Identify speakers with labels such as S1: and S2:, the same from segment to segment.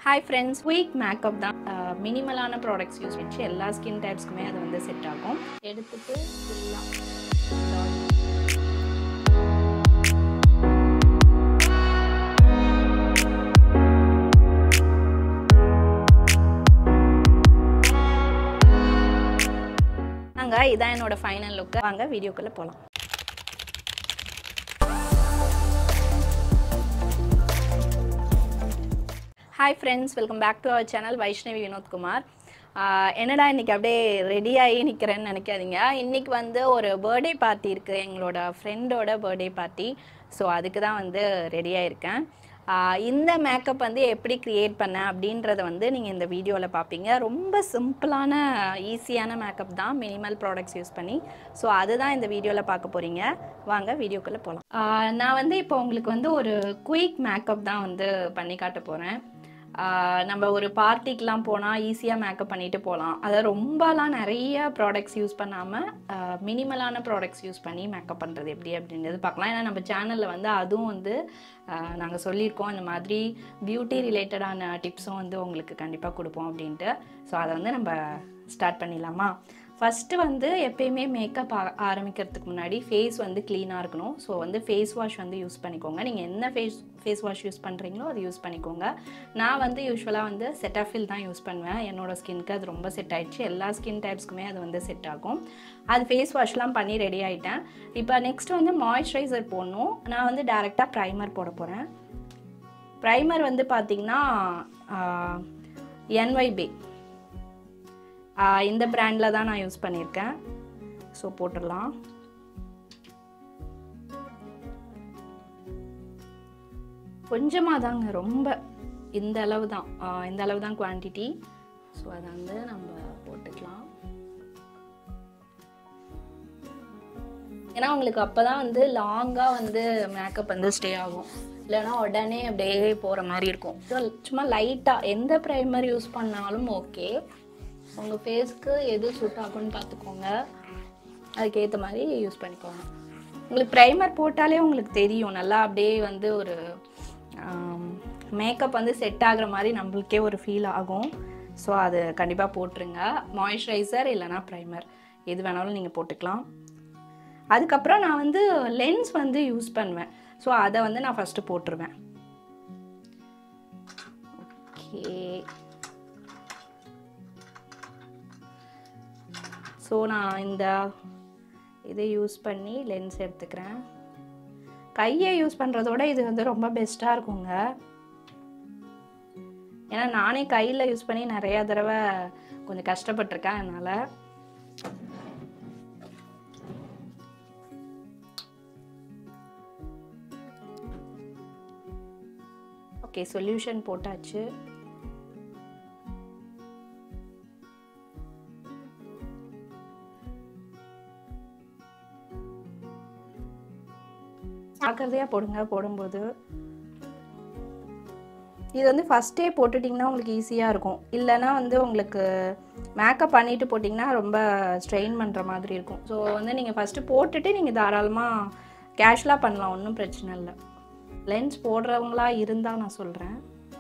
S1: hi friends week makeup தான் மினிமலான products use வச்சு எல்லா ஸ்கின் டைப்ஸ்க்குமே அது வந்து செட் ஆகும் எடுத்துட்டு ஃபுல்லாக நாங்கள் இதான் என்னோட ஃபைனல் லுக்கு வாங்க வீடியோக்குள்ளே போகலாம் hi friends welcome back to our channel Vaishnavi Vinothkumar ஆஹ் என்னடா இன்னைக்கு அப்படியே ரெடி ஆகி நிற்கிறேன்னு நினைக்காதீங்க இன்னைக்கு வந்து ஒரு பர்த்டே பார்ட்டி இருக்குது எங்களோட ஃப்ரெண்டோட பர்த்டே பார்ட்டி ஸோ அதுக்கு தான் வந்து ரெடி ஆகிருக்கேன் இந்த மேக்கப் வந்து எப்படி க்ரியேட் பண்ணேன் அப்படின்றத வந்து நீங்கள் இந்த வீடியோவில் பார்ப்பீங்க ரொம்ப சிம்பிளான ஈஸியான மேக்கப் தான் மினிமல் ப்ராடக்ட்ஸ் யூஸ் பண்ணி ஸோ அதுதான் இந்த வீடியோவில் பார்க்க போகிறீங்க வாங்க வீடியோக்குள்ளே போகலாம் நான் வந்து இப்போ உங்களுக்கு வந்து ஒரு குயிக் மேக்கப் தான் வந்து பண்ணி காட்ட போகிறேன் ஆஹ் நம்ம ஒரு பார்ட்டிக்கெலாம் போனால் ஈஸியாக மேக்கப் பண்ணிட்டு போகலாம் அதாவது ரொம்பலாம் நிறைய ப்ராடக்ட்ஸ் யூஸ் பண்ணாமல் மினிமலான ப்ராடக்ட்ஸ் யூஸ் பண்ணி மேக்கப் பண்ணுறது எப்படி அப்படின்றது பார்க்கலாம் ஏன்னா நம்ம சேனலில் வந்து அதுவும் வந்து நாங்கள் சொல்லியிருக்கோம் இந்த மாதிரி பியூட்டி ரிலேட்டடான டிப்ஸும் வந்து உங்களுக்கு கண்டிப்பாக கொடுப்போம் அப்படின்ட்டு ஸோ அதை வந்து நம்ம ஸ்டார்ட் பண்ணிடலாமா ஃபஸ்ட்டு வந்து எப்பயுமே மேக்கப் ஆரம்பிக்கிறதுக்கு முன்னாடி ஃபேஸ் வந்து க்ளீனாக இருக்கணும் ஸோ வந்து ஃபேஸ் வாஷ் வந்து யூஸ் பண்ணிக்கோங்க நீங்கள் என்ன ஃபேஸ் ஃபேஸ் வாஷ் யூஸ் பண்ணுறீங்களோ அது யூஸ் பண்ணிக்கோங்க நான் வந்து யூஸ்வலாக வந்து செட்டாஃபில் தான் யூஸ் பண்ணுவேன் என்னோடய ஸ்கின்க்கு அது ரொம்ப செட் ஆயிடுச்சு எல்லா ஸ்கின் டைப்ஸ்க்குமே அது வந்து செட் ஆகும் அது ஃபேஸ் வாஷ்லாம் பண்ணி ரெடி ஆகிட்டேன் இப்போ நெக்ஸ்ட் வந்து மாய்ஸ்சரைசர் போடணும் நான் வந்து டேரெக்டாக ப்ரைமர் போட போகிறேன் ப்ரைமர் வந்து பார்த்திங்கன்னா என்ஒய்பி இந்த பிராண்டில் தான் நான் யூஸ் பண்ணியிருக்கேன் ஸோ போட்டுடலாம் கொஞ்சமாக தாங்க ரொம்ப இந்த அளவு தான் இந்த அளவு தான் குவான்டிட்டி ஸோ அதை வந்து நம்ம போட்டுக்கலாம் ஏன்னா உங்களுக்கு அப்போ தான் வந்து லாங்காக வந்து மேக்கப் வந்து ஸ்டே ஆகும் இல்லைனா உடனே அப்படியே போகிற மாதிரி இருக்கும் ஸோ சும்மா லைட்டாக எந்த ப்ரைமர் யூஸ் பண்ணாலும் ஓகே உங்கள் ஃபேஸ்க்கு எது சூட் ஆகும்னு பார்த்துக்கோங்க அதுக்கேற்ற மாதிரி யூஸ் பண்ணிக்கோங்க உங்களுக்கு ப்ரைமர் போட்டாலே உங்களுக்கு தெரியும் நல்லா அப்படியே வந்து ஒரு மேக்கப் வந்து செட் ஆகுற மாதிரி நம்மளுக்கே ஒரு ஃபீல் ஆகும் ஸோ அது கண்டிப்பாக போட்டுருங்க மாய்ஸ்சரைசர் இல்லைனா ப்ரைமர் எது வேணாலும் நீங்கள் போட்டுக்கலாம் அதுக்கப்புறம் நான் வந்து லென்ஸ் வந்து யூஸ் பண்ணுவேன் ஸோ அதை வந்து நான் ஃபஸ்ட்டு போட்டுருவேன் ஓகே ஸோ நான் இந்த இதை யூஸ் பண்ணி லென்ஸ் எடுத்துக்கிறேன் கையை யூஸ் பண்ணுறதோட இது வந்து ரொம்ப பெஸ்ட்டாக இருக்குங்க ஏன்னா நானே கையில் யூஸ் பண்ணி நிறையா தடவை கொஞ்சம் கஷ்டப்பட்டிருக்கேன் அதனால் ஓகே சொல்யூஷன் போட்டாச்சு ஜாக்கிரதையாக போடுங்க போடும்போது இது வந்து ஃபஸ்ட்டே போட்டுட்டிங்கன்னா உங்களுக்கு ஈஸியாக இருக்கும் இல்லைன்னா வந்து உங்களுக்கு மேக்கப் பண்ணிவிட்டு போட்டிங்கன்னா ரொம்ப ஸ்ட்ரெயின் பண்ணுற மாதிரி இருக்கும் ஸோ வந்து நீங்கள் ஃபஸ்ட்டு போட்டுட்டு நீங்கள் தாராளமாக கேஷுவலாக பண்ணலாம் ஒன்றும் பிரச்சனை இல்லை லென்ஸ் போடுறவங்களா இருந்தால் நான் சொல்கிறேன்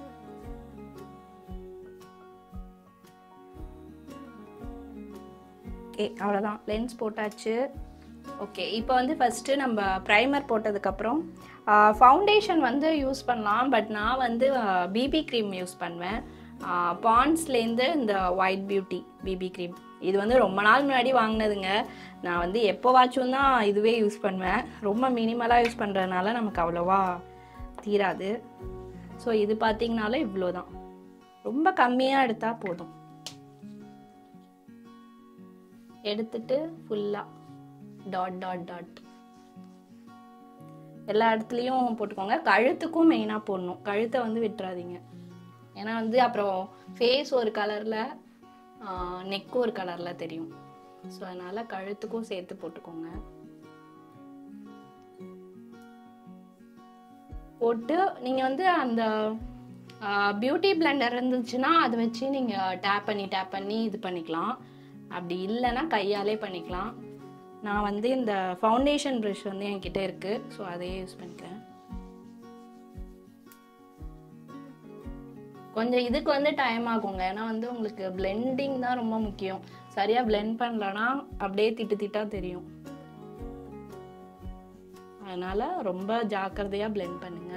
S1: ஓகே அவ்வளோதான் லென்ஸ் போட்டாச்சு ஓகே இப்போ வந்து ஃபஸ்ட்டு நம்ம ப்ரைமர் போட்டதுக்கப்புறம் ஃபவுண்டேஷன் வந்து யூஸ் பண்ணலாம் பட் நான் வந்து பிபி க்ரீம் யூஸ் பண்ணுவேன் பாண்ட்ஸ்லேருந்து இந்த ஒயிட் பியூட்டி பிபி க்ரீம் இது வந்து ரொம்ப நாள் முன்னாடி வாங்கினதுங்க நான் வந்து எப்போவாச்சும் தான் இதுவே யூஸ் பண்ணுவேன் ரொம்ப மினிமலாக யூஸ் பண்ணுறதுனால நமக்கு அவ்வளோவா தீராது ஸோ இது பார்த்திங்கனாலும் இவ்வளோ தான் ரொம்ப கம்மியாக எடுத்தால் போதும் எடுத்துட்டு ஃபுல்லாக டாட் டாட் டாட் எல்லா இடத்துலையும் போட்டுக்கோங்க கழுத்துக்கும் மெயினாக போடணும் கழுத்தை வந்து விட்டுறாதீங்க ஏன்னா வந்து அப்புறம் ஃபேஸ் ஒரு கலரில் நெக் ஒரு கலரில் தெரியும் ஸோ அதனால் கழுத்துக்கும் சேர்த்து போட்டுக்கோங்க போட்டு நீங்கள் வந்து அந்த பியூட்டி பிளெண்டர் இருந்துச்சுன்னா அதை வச்சு நீங்கள் டேப் பண்ணி டேப் பண்ணி இது பண்ணிக்கலாம் அப்படி இல்லைன்னா கையாலே பண்ணிக்கலாம் நான் வந்து இந்த ஃபவுண்டேஷன் ப்ரஷ் வந்து என்கிட்ட இருக்குது ஸோ அதையே யூஸ் பண்ணிக்கிறேன் கொஞ்சம் இதுக்கு வந்து டைம் ஆகுங்க ஏன்னா வந்து உங்களுக்கு பிளெண்டிங் தான் ரொம்ப முக்கியம் சரியா பிளெண்ட் பண்ணலன்னா அப்படியே திட்டு திட்டா தெரியும் அதனால ரொம்ப ஜாக்கிரதையா பிளெண்ட் பண்ணுங்க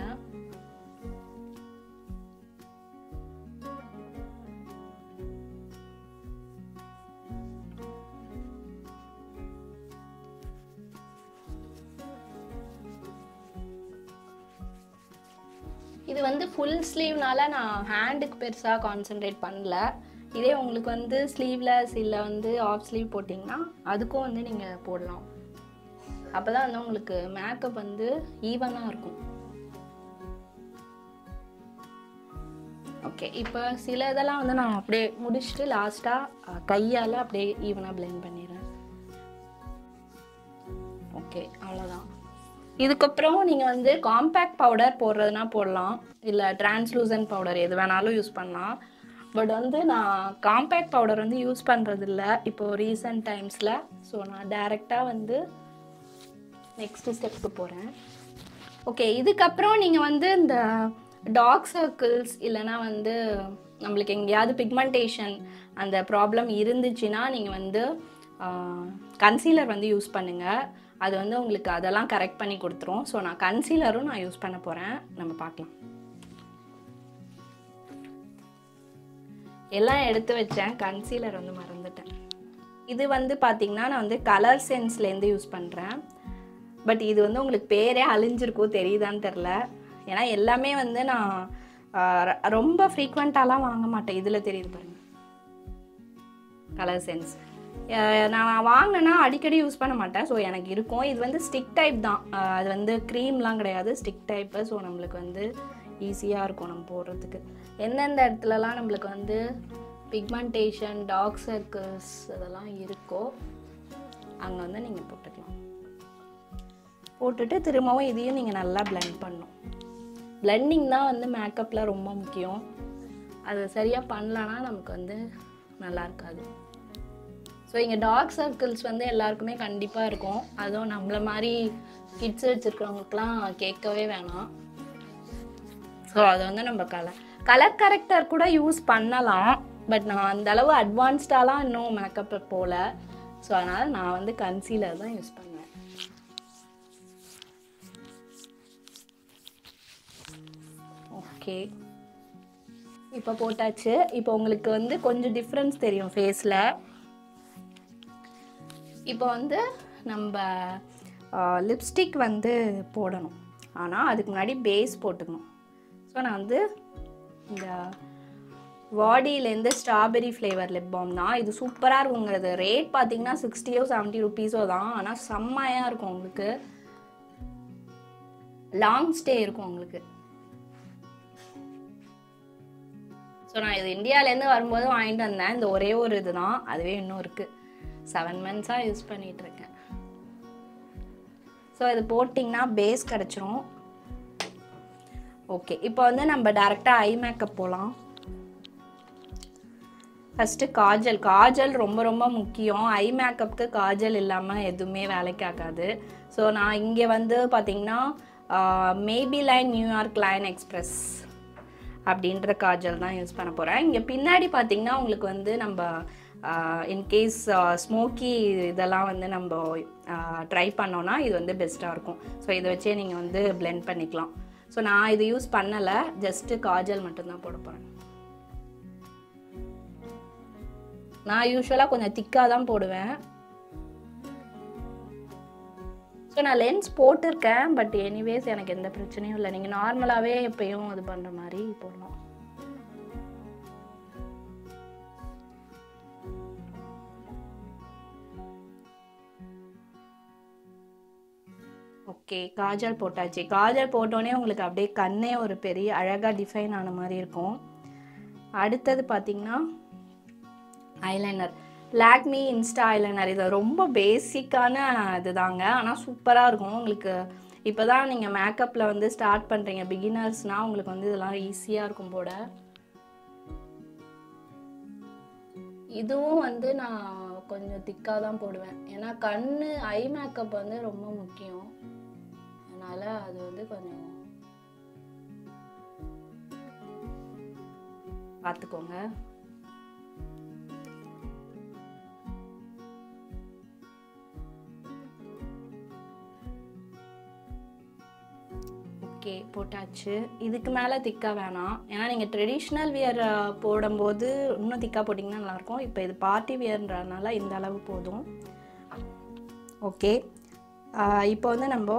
S1: இது வந்து ஃபுல் ஸ்லீவ்னால நான் ஹேண்டுக்கு பெருசாக கான்சென்ட்ரேட் பண்ணல இதே உங்களுக்கு வந்து ஸ்லீவ்லெஸ் இல்லை வந்து ஆஃப் ஸ்லீவ் போட்டிங்கன்னா அதுக்கும் வந்து நீங்கள் போடலாம் அப்போ தான் வந்து உங்களுக்கு மேக்கப் வந்து ஈவனாக இருக்கும் ஓகே இப்போ சில இதெல்லாம் வந்து நான் அப்படியே முடிச்சுட்டு லாஸ்ட்டாக கையால் அப்படியே ஈவனாக blend பண்ணிடுறேன் ஓகே அவ்வளோதான் இதுக்கப்புறம் நீங்கள் வந்து காம்பேக்ட் பவுடர் போடுறதுனா போடலாம் இல்லை டிரான்ஸ்லூசன்ட் பவுடர் எது வேணாலும் யூஸ் பண்ணலாம் பட் வந்து நான் காம்பேக்ட் பவுடர் வந்து யூஸ் பண்ணுறது இல்லை இப்போ ரீசன்ட் டைம்ஸில் ஸோ நான் டைரெக்டாக வந்து நெக்ஸ்ட் ஸ்டெப்க்கு போகிறேன் ஓகே இதுக்கப்புறம் நீங்கள் வந்து இந்த டார்க் சர்க்கிள்ஸ் இல்லைன்னா வந்து நம்மளுக்கு எங்கேயாவது பிக்மெண்டேஷன் அந்த ப்ராப்ளம் இருந்துச்சுன்னா நீங்கள் வந்து கன்சீலர் வந்து யூஸ் பண்ணுங்கள் அது வந்து உங்களுக்கு அதெல்லாம் கரெக்ட் பண்ணி கொடுத்துரும் ஸோ நான் கன்சீலரும் நான் யூஸ் பண்ண போகிறேன் நம்ம பார்க்கலாம் எல்லாம் எடுத்து வச்சேன் கன்சீலர் வந்து மறந்துட்டேன் இது வந்து பார்த்தீங்கன்னா நான் வந்து கலர் சென்ஸ்லேருந்து யூஸ் பண்ணுறேன் பட் இது வந்து உங்களுக்கு பேரே அழிஞ்சிருக்கோ தெரியுதான்னு தெரில ஏன்னா எல்லாமே வந்து நான் ஆஹ், ர- ரொம்ப ஃப்ரீக்வெண்ட்டாலாம் வாங்க மாட்டேன் இதில் தெரியுது பாருங்க கலர் சென்ஸ் நான் வாங்கினேன்னா அடிக்கடி யூஸ் பண்ண மாட்டேன் ஸோ எனக்கு இருக்கும் இது வந்து ஸ்டிக் டைப் தான் ஆஹ், அது வந்து க்ரீம்லாம் கிடையாது ஸ்டிக் டைப்பு ஸோ நம்மளுக்கு வந்து ஈஸியாக இருக்கும் நம்ம போடுறதுக்கு எந்தெந்த இடத்துலலாம் நம்மளுக்கு வந்து பிக்மெண்டேஷன் டார்க் சர்க்கிள்ஸ் இதெல்லாம் இருக்கோ அங்கே வந்து நீங்கள் போட்டுக்கலாம் போட்டுட்டு திரும்பவும் இதையும் நீங்கள் நல்லா blend பண்ணணும் பிளெண்டிங் தான் வந்து மேக்கப்பில் ரொம்ப முக்கியம் அது சரியாக பண்ணலன்னா நமக்கு வந்து நல்லா இருக்காது ஸோ இங்கே டார்க் சர்க்கிள்ஸ் வந்து எல்லாருக்குமே கண்டிப்பாக இருக்கும் அதுவும் நம்மள மாதிரி கிட்ஸ் வச்சுருக்கிறவங்களுக்குலாம் கேட்கவே வேணாம் ஸோ அது வந்து நம்ம கலர் கலர் கரெக்டர் கூட யூஸ் பண்ணலாம் பட் நான் அந்த அளவு அட்வான்ஸ்டாலாம் இன்னும் மேக்கப் போகல ஸோ அதனால் நான் வந்து கன்சீலர் தான் யூஸ் பண்ணுவேன் ஓகே இப்போ போட்டாச்சு இப்போ உங்களுக்கு வந்து கொஞ்சம் டிஃப்ரென்ஸ் தெரியும் ஃபேஸில் இப்போ வந்து நம்ம லிப்ஸ்டிக் வந்து போடணும் ஆனால் அதுக்கு முன்னாடி பேஸ் போட்டுக்கணும் ஸோ நான் வந்து இந்த வாடியிலேருந்து ஸ்ட்ராபெரி ஃப்ளேவர் லிப் பாம் தான் இது சூப்பராக இருக்குங்கிறது ரேட் பார்த்தீங்கன்னா சிக்ஸ்டியோ செவன்ட்டி ருபீஸோ தான் ஆனால் செம்மையாக இருக்கும் உங்களுக்கு லாங் ஸ்டே இருக்கும் உங்களுக்கு ஸோ நான் இது இந்தியாவிலேருந்து வரும்போது வாங்கிட்டு வந்தேன் இந்த ஒரே ஒரு இதுதான் அதுவே இன்னும் இருக்குது செவன் மந்த்ஸாக யூஸ் பண்ணிட்டு இருக்கேன் ஸோ இது போட்டிங்கன்னா பேஸ் கிடச்சிரும் ஓகே இப்போ வந்து நம்ம டேரெக்டாக ஐ மேக்கப் போகலாம் ஃபஸ்ட்டு காஜல் காஜல் ரொம்ப ரொம்ப முக்கியம் ஐ மேக்கப்புக்கு காஜல் இல்லாமல் எதுவுமே வேலைக்கு ஆகாது ஸோ நான் இங்கே வந்து பார்த்தீங்கன்னா Maybelline New York line express அப்படின்ற காஜல் தான் யூஸ் பண்ண போகிறேன் இங்கே பின்னாடி பார்த்தீங்கன்னா உங்களுக்கு வந்து நம்ம இன்கேஸ் ஸ்மோக்கி இதெல்லாம் வந்து நம்ம ட்ரை பண்ணோன்னா இது வந்து பெஸ்ட்டாக இருக்கும் ஸோ இதை வச்சே நீங்கள் வந்து blend பண்ணிக்கலாம் ஸோ நான் இது யூஸ் பண்ணலை ஜஸ்ட்டு காஜல் மட்டும்தான் போட போகிறேன் நான் யூஸ்வலாக கொஞ்சம் திக்காக தான் போடுவேன் ஸோ நான் லென்ஸ் போட்டிருக்கேன் பட் எனிவேஸ் எனக்கு எந்த பிரச்சனையும் இல்லை நீங்கள் நார்மலாகவே எப்பயும் இது பண்ணுற மாதிரி போடலாம் ஓகே காஜல் போட்டாச்சு காஜல் போட்டோன்னே உங்களுக்கு அப்படியே கண்ணே ஒரு பெரிய அழகாக டிஃபைன் ஆன மாதிரி இருக்கும் அடுத்தது பார்த்தீங்கன்னா ஐலைனர் லாக்மி இன்ஸ்டா ஐலைனர் இது ரொம்ப பேசிக்கான இதுதாங்க ஆனால் சூப்பராக இருக்கும் உங்களுக்கு இப்போ தான் நீங்கள் மேக்கப்பில் வந்து ஸ்டார்ட் பண்ணுறீங்க பிகினர்ஸ்னால் உங்களுக்கு வந்து இதெல்லாம் ஈஸியாக இருக்கும் போட இதுவும் வந்து நான் கொஞ்சம் திக்காக தான் போடுவேன் ஏன்னா கண் ஐ மேக்கப் வந்து ரொம்ப முக்கியம் அதனால் அது வந்து கொஞ்சம் பார்த்துக்கோங்க ஓகே போட்டாச்சு இதுக்கு மேலே திக்கா வேணாம் ஏன்னா நீங்கள் ட்ரெடிஷ்னல் வியர் போடும்போது இன்னும் திக்கா போட்டிங்கன்னா நல்லாயிருக்கும் இப்போ இது பார்ட்டி வியர்ன்றதுனால இந்த அளவு போதும் ஓகே இப்போ வந்து நம்ம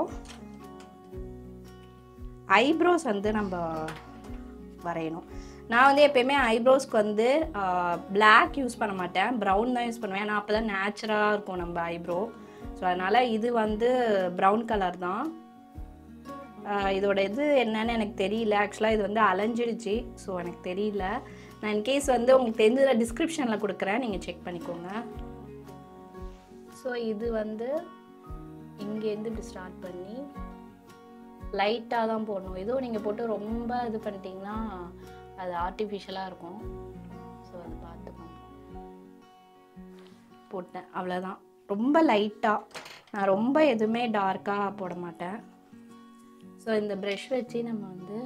S1: ஐப்ரோஸ் வந்து நம்ம வரையணும் நான் வந்து எப்பயுமே ஐப்ரோஸ்க்கு வந்து பிளாக் யூஸ் பண்ண மாட்டேன் ப்ரௌன் தான் யூஸ் பண்ணுவேன் ஏன்னா அப்போ தான் நேச்சுரலாக இருக்கும் நம்ம ஐப்ரோ ஸோ அதனால் இது வந்து ப்ரௌன் கலர் தான் ஆஹ் இதோட இது என்னன்னு எனக்கு தெரியல ஆக்சுவலாக இது வந்து அலைஞ்சிடுச்சு ஸோ எனக்கு தெரியல நான் இன்கேஸ் வந்து உங்களுக்கு தெரிஞ்சதை டிஸ்கிரிப்ஷனில் கொடுக்குறேன் நீங்கள் செக் பண்ணிக்கோங்க ஸோ இது வந்து இங்கேருந்து இப்படி ஸ்டார்ட் பண்ணி லைட்டாக தான் போடணும் ஏதோ நீங்கள் போட்டு ரொம்ப இது பண்ணிட்டீங்கன்னா அது ஆர்டிஃபிஷியலாக இருக்கும் ஸோ அது பார்த்துக்கோங்க போட்டேன் அவ்வளோதான் ரொம்ப லைட்டாக நான் ரொம்ப எதுவுமே டார்க்காக போட மாட்டேன் ஸோ இந்த ப்ரஷ் வச்சு நம்ம வந்து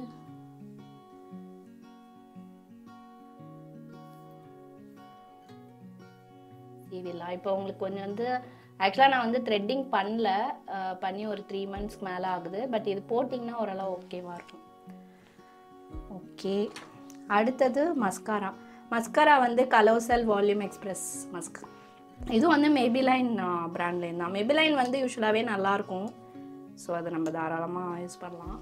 S1: சீவிடலாம் இப்போ உங்களுக்கு கொஞ்சம் வந்து ஆக்சுவலாக நான் வந்து த்ரெட்டிங் பண்ணல அஹ் பண்ணி ஒரு த்ரீ மந்த்ஸ்க்கு மேலே ஆகுது பட் இது போட்டிங்கன்னா ஓரளவு ஓகேவாக இருக்கும் ஓகே அடுத்தது மஸ்காரா மஸ்காரா வந்து கலோசல் வால்யூம் எக்ஸ்பிரஸ் மஸ்க் இது வந்து மெபிலைன் பிராண்ட்லேருந்து தான் மெபிலைன் வந்து யூஸ்வலாகவே நல்லாயிருக்கும் ஸோ அதை நம்ம தாராளமாக யூஸ் பண்ணலாம்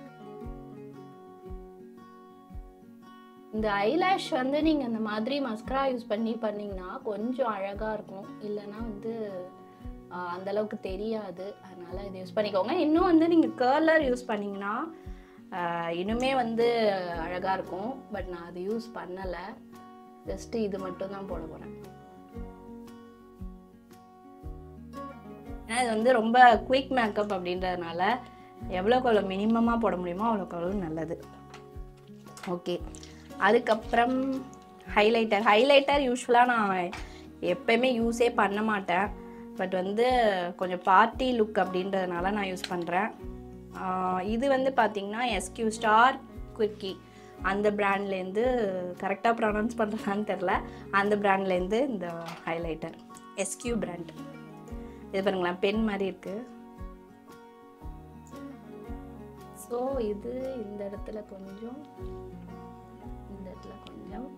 S1: இந்த ஐலாஷ் வந்து நீங்கள் இந்த மாதிரி மஸ்கரா யூஸ் பண்ணி பண்ணிங்கன்னா கொஞ்சம் அழகாக இருக்கும் இல்லைன்னா வந்து ஆஹ், அந்த அளவுக்கு தெரியாது அதனால் இதை யூஸ் பண்ணிக்கோங்க இன்னும் வந்து நீங்கள் கேர்லர் யூஸ் பண்ணிங்கன்னா ஆஹ், இன்னுமே வந்து அழகாக இருக்கும் பட் நான் அது யூஸ் பண்ணலை ஜஸ்ட்டு இது மட்டும் தான் போட போகிறேன் ஏன்னா இது வந்து ரொம்ப குயிக் மேக்கப் அப்படின்றதுனால எவ்வளோக்கு எவ்வளோ மினிமமாக போட முடியுமோ அவ்வளோக்கு அவ்வளோ நல்லது ஓகே அதுக்கப்புறம் ஹைலைட்டர் ஹைலைட்டர் யூஸ்வலாக நான் எப்பயுமே யூஸே பண்ண மாட்டேன் பட் வந்து கொஞ்சம் பார்ட்டி லுக் அப்படின்றதுனால நான் யூஸ் பண்ணுறேன் இது வந்து பார்த்திங்கன்னா எஸ்கியூ ஸ்டார் குவிக்கி அந்த பிராண்ட்லேருந்து கரெக்டாக ப்ரொனவுன்ஸ் பண்ணுறான்னு தெரில அந்த பிராண்ட்லேருந்து இந்த ஹைலைட்டர் எஸ்கியூ பிராண்ட் இது பாருங்களேன் பென் மாதிரி இருக்குது ஸோ இது இந்த இடத்துல கொஞ்சம் இந்த இடத்துல கொஞ்சம்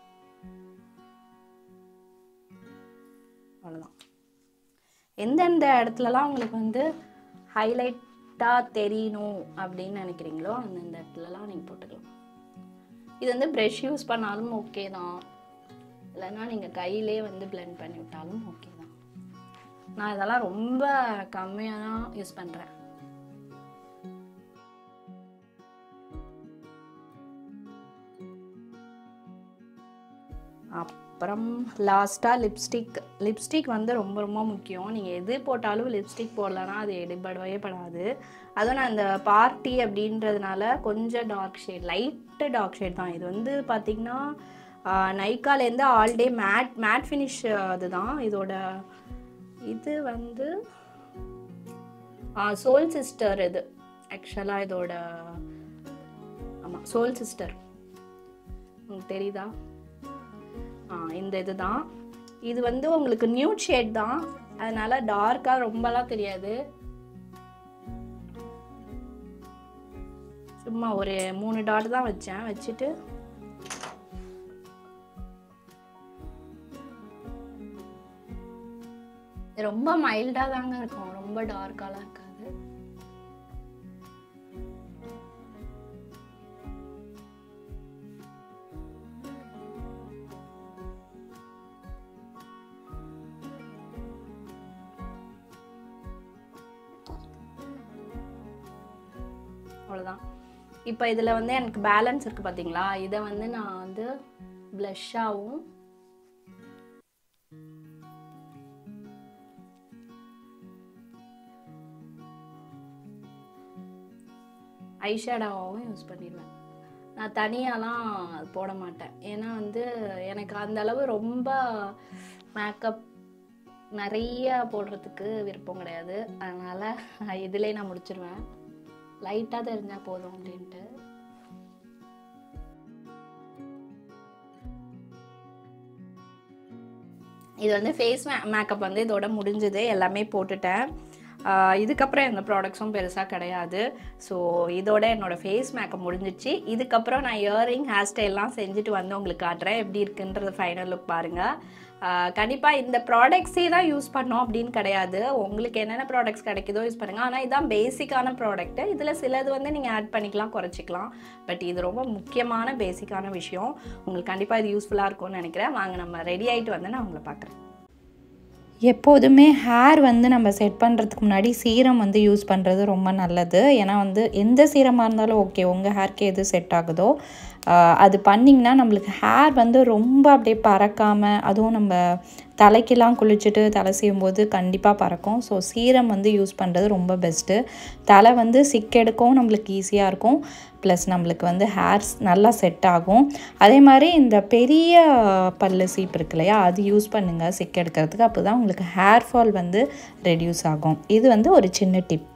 S1: அவ்வளோதான் எந்தெந்த இடத்துலலாம் உங்களுக்கு வந்து ஹைலைட்டாக தெரியணும் அப்படின்னு நினைக்கிறீங்களோ அந்தந்த இடத்துலலாம் நீங்கள் போட்டுக்கலாம் இது வந்து ப்ரெஷ் யூஸ் பண்ணாலும் ஓகே தான் இல்லைன்னா நீங்கள் கையிலே வந்து பிளெண்ட் பண்ணி விட்டாலும் ஓகே தான் நான் இதெல்லாம் ரொம்ப கம்மியாக தான் யூஸ் பண்ணுறேன் அப்புறம் லாஸ்ட்டாக லிப்ஸ்டிக் லிப்ஸ்டிக் வந்து ரொம்ப ரொம்ப முக்கியம் நீங்கள் எது போட்டாலும் லிப்ஸ்டிக் போடலன்னா அது எடுபடவே படாது அதுவும் நான் இந்த பார்ட்டி அப்படின்றதுனால கொஞ்சம் dark shade light dark shade தான் இது வந்து பார்த்திங்கன்னா நைக்காலேருந்து all day matte matte finish அதுதான் இதோட இது வந்து சோல் சிஸ்டர் இது ஆக்சுவலாக இதோட ஆமாம் சோல் சிஸ்டர் உங்களுக்கு தெரியுதா ஆ இந்த இதுதான் இது வந்து உங்களுக்கு நியூட் ஷேட் தான் அதனால டார்க்காக ரொம்பலாம் தெரியாது சும்மா ஒரு மூணு டாட் தான் வச்சேன் வச்சுட்டு இது ரொம்ப மைல்டாக தாங்க இருக்கும் ரொம்ப டார்க்காலாம் இருக்காது அவ்வளோதான் இப்போ இதில் வந்து எனக்கு பேலன்ஸ் இருக்குது பார்த்தீங்களா இதை வந்து நான் வந்து ப்ளஷ்ஷாகவும் ஐஷேடோவாகவும் யூஸ் பண்ணிடுவேன் நான் தனியாலாம் போட மாட்டேன் ஏன்னா வந்து எனக்கு அந்த அளவு ரொம்ப மேக்கப் நிறைய போடுறதுக்கு விருப்பம் கிடையாது அதனால் இதிலே நான் முடிச்சிருவேன் லைட்டாக தெரிஞ்சால் போதும் அப்படின்ட்டு இது வந்து ஃபேஸ் மேக்கப் வந்து இதோட முடிஞ்சுது எல்லாமே போட்டுட்டேன் ஆஹ் இதுக்கப்புறம் எந்த ப்ராடக்ட்ஸும் பெருசாக கிடையாது ஸோ இதோட என்னோடய ஃபேஸ் மேக்கப் முடிஞ்சிச்சு இதுக்கப்புறம் நான் இயரிங் ஹேர் ஸ்டைல்லாம் செஞ்சுட்டு வந்து உங்களுக்கு காட்டுறேன் எப்படி இருக்குன்றது ஃபைனல் லுக் பாருங்கள் கண்டிப்பாக இந்த ப்ராடக்ட்ஸே தான் யூஸ் பண்ணோம் அப்படின்னு கிடையாது உங்களுக்கு என்னென்ன ப்ராடக்ட்ஸ் கிடைக்குதோ யூஸ் பண்ணுங்கள் ஆனால் இதுதான் பேசிக்கான ப்ராடக்ட்டு இதில் சிலது வந்து நீங்கள் ஆட் பண்ணிக்கலாம் குறைச்சிக்கலாம் பட் இது ரொம்ப முக்கியமான பேசிக்கான விஷயம் உங்களுக்கு கண்டிப்பாக இது யூஸ்ஃபுல்லாக இருக்கும்னு நினைக்கிறேன் வாங்க நம்ம ரெடி ஆகிட்டு வந்து நான் உங்களை பார்க்குறேன்
S2: எப்போதுமே ஹேர் வந்து நம்ம செட் பண்ணுறதுக்கு முன்னாடி சீரம் வந்து யூஸ் பண்ணுறது ரொம்ப நல்லது ஏன்னா வந்து எந்த சீரமாக இருந்தாலும் ஓகே உங்கள் ஹேர்க்கு எது செட் ஆகுதோ ஆஹ் அது பண்ணிங்கன்னா நம்மளுக்கு ஹேர் வந்து ரொம்ப அப்படியே பறக்காமல் அதுவும் நம்ம தலைக்கெல்லாம் குளிச்சுட்டு தலை செய்யும் போது கண்டிப்பாக பறக்கும் ஸோ சீரம் வந்து யூஸ் பண்ணுறது ரொம்ப பெஸ்ட்டு தலை வந்து சிக்கெடுக்கவும் நம்மளுக்கு ஈஸியாக இருக்கும் ப்ளஸ் நம்மளுக்கு வந்து ஹேர்ஸ் நல்லா செட் ஆகும் அதே மாதிரி இந்த பெரிய பல்லு சீப் இருக்கு இல்லையா அது யூஸ் பண்ணுங்கள் சிக் எடுக்கிறதுக்கு அப்போ தான் உங்களுக்கு ஹேர் ஃபால் வந்து ரெடியூஸ் ஆகும் இது வந்து ஒரு சின்ன டிப்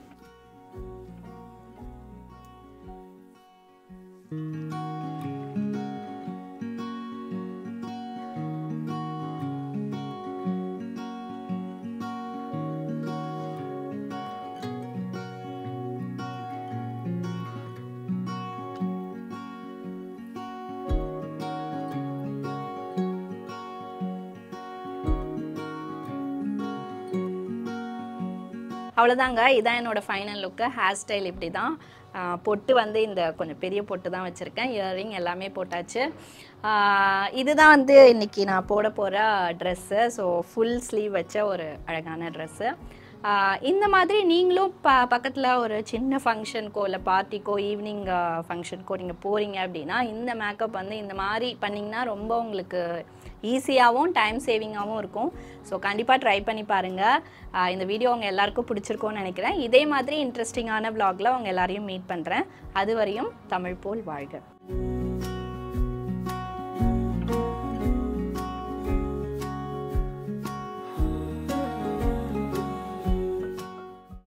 S1: அவ்வளோதாங்க இதான் என்னோடய ஃபைனல் லுக்கு ஹேர் ஸ்டைல் இப்படி தான் ஆஹ் பொட்டு வந்து இந்த கொஞ்சம் பெரிய பொட்டு தான் வச்சுருக்கேன் இயரிங் எல்லாமே போட்டாச்சு ஆஹ் இதுதான் வந்து இன்னைக்கு நான் போட போகிற ட்ரெஸ்ஸு ஸோ ஃபுல் ஸ்லீவ் வச்ச ஒரு அழகான ட்ரெஸ்ஸு இந்த மாதிரி நீங்களும் ப பக்கத்தில் ஒரு சின்ன ஃபங்க்ஷனுக்கோ இல்லை பார்ட்டிக்கோ ஈவினிங் ஃபங்க்ஷனுக்கோ நீங்கள் போகிறீங்க அப்படின்னா இந்த மேக்கப் வந்து இந்த மாதிரி பண்ணிங்கன்னா ரொம்ப உங்களுக்கு ஈஸியாகவும் டைம் சேவிங்காகவும் இருக்கும் ஸோ கண்டிப்பாக ட்ரை பண்ணி பாருங்கள் இந்த வீடியோ உங்கள் எல்லாருக்கும் பிடிச்சிருக்கோன்னு நினைக்கிறேன் இதே மாதிரி இன்ட்ரெஸ்டிங்கான vlogல உங்கள் எல்லாரையும் மீட் பண்ணுறேன் அது வரையும் தமிழ் போல் வாழ்க